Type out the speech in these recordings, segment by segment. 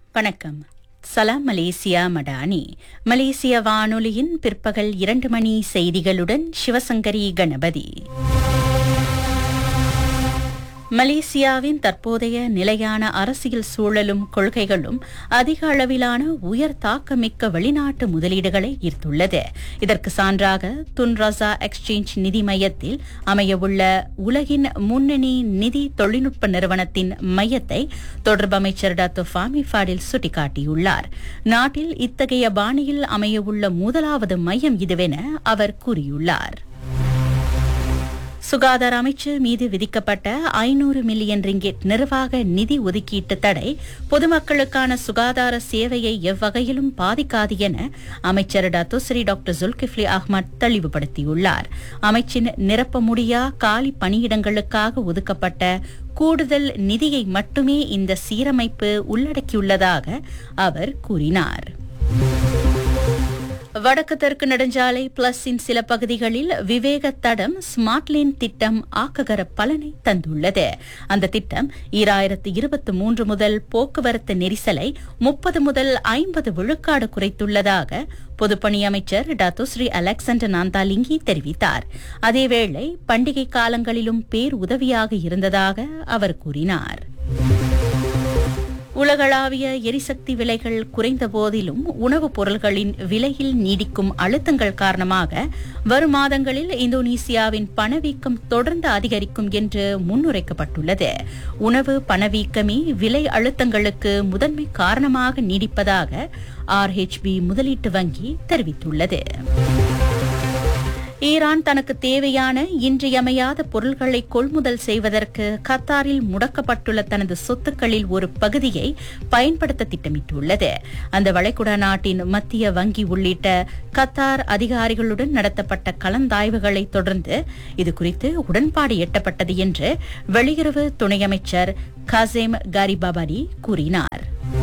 வணக்கம் சலாம் மலேசியா மடானி மலேசிய வானொலியின் பிற்பகல் இரண்டு மணி செய்திகளுடன் சிவசங்கரி கணபதி மலேசியாவின் தற்போதைய நிலையான அரசியல் சூழலும் கொள்கைகளும் அதிக அளவிலான உயர் தாக்கமிக்க வெளிநாட்டு முதலீடுகளை ஈர்த்துள்ளது இதற்கு சான்றாக துன்ரசா எக்ஸ்சேஞ்ச் நிதி மையத்தில் அமையவுள்ள உலகின் முன்னணி நிதி தொழில்நுட்ப நிறுவனத்தின் மையத்தை தொடர்பு அமைச்சர் டாக்டர் ஃபாமி ஃபாடில் சுட்டிக்காட்டியுள்ளார் நாட்டில் இத்தகைய பாணியில் அமையவுள்ள முதலாவது மையம் இதுவென அவர் கூறியுள்ளார் சுகாதார அமைச்சு மீது விதிக்கப்பட்ட ஐநூறு மில்லியன் ரிங்கெட் நிர்வாக நிதி ஒதுக்கீட்டு தடை பொதுமக்களுக்கான சுகாதார சேவையை எவ்வகையிலும் பாதிக்காது என அமைச்சர் டத்துஸ்ரீ டாக்டர் ஜுல்கிஃப்லி அஹ்மத் தெளிவுபடுத்தியுள்ளார் அமைச்சின் நிரப்ப முடியா காலி பணியிடங்களுக்காக ஒதுக்கப்பட்ட கூடுதல் நிதியை மட்டுமே இந்த சீரமைப்பு உள்ளடக்கியுள்ளதாக அவர் கூறினார் வடக்கு தெற்கு நெடுஞ்சாலை பிளஸின் சில பகுதிகளில் விவேக தடம் ஸ்மார்ட் லேன் திட்டம் ஆக்ககர பலனை தந்துள்ளது அந்த திட்டம் ஈராயிரத்து இருபத்தி மூன்று முதல் போக்குவரத்து நெரிசலை முப்பது முதல் ஐம்பது விழுக்காடு குறைத்துள்ளதாக பொதுப்பணி அமைச்சர் டாத்துஸ்ரீ அலெக்சாண்டர் நாந்தாலிங்கி தெரிவித்தார் அதேவேளை பண்டிகை காலங்களிலும் பேர் உதவியாக இருந்ததாக அவர் கூறினார் உலகளாவிய எரிசக்தி விலைகள் குறைந்த போதிலும் உணவுப் பொருள்களின் விலையில் நீடிக்கும் அழுத்தங்கள் காரணமாக வரும் மாதங்களில் இந்தோனேசியாவின் பணவீக்கம் தொடர்ந்து அதிகரிக்கும் என்று முன்னுரைக்கப்பட்டுள்ளது உணவு பணவீக்கமே விலை அழுத்தங்களுக்கு முதன்மை காரணமாக நீடிப்பதாக ஆர்ஹெச்பி முதலீட்டு வங்கி தெரிவித்துள்ளது ஈரான் தனக்கு தேவையான இன்றியமையாத பொருள்களை கொள்முதல் செய்வதற்கு கத்தாரில் முடக்கப்பட்டுள்ள தனது சொத்துக்களில் ஒரு பகுதியை பயன்படுத்த திட்டமிட்டுள்ளது அந்த வளைகுடா நாட்டின் மத்திய வங்கி உள்ளிட்ட கத்தார் அதிகாரிகளுடன் நடத்தப்பட்ட கலந்தாய்வுகளை தொடர்ந்து இதுகுறித்து உடன்பாடு எட்டப்பட்டது என்று வெளியுறவு துணை அமைச்சர் கசேம் காரிபாபாரி கூறினார்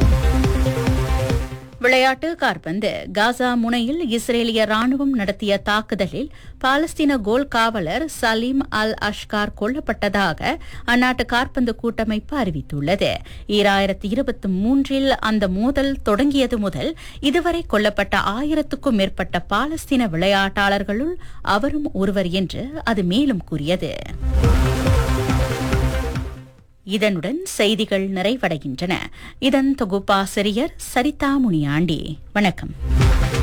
விளையாட்டு கார்பந்து காசா முனையில் இஸ்ரேலிய ராணுவம் நடத்திய தாக்குதலில் பாலஸ்தீன கோல் காவலர் சலீம் அல் அஷ்கார் கொல்லப்பட்டதாக அந்நாட்டு கார்பந்து கூட்டமைப்பு அறிவித்துள்ளது ஈராயிரத்தி இருபத்தி மூன்றில் அந்த மோதல் தொடங்கியது முதல் இதுவரை கொல்லப்பட்ட ஆயிரத்துக்கும் மேற்பட்ட பாலஸ்தீன விளையாட்டாளர்களுள் அவரும் ஒருவர் என்று அது மேலும் கூறியது இதனுடன் செய்திகள் நிறைவடைகின்றன இதன் தொகுப்பாசிரியர் சரிதா முனியாண்டி வணக்கம்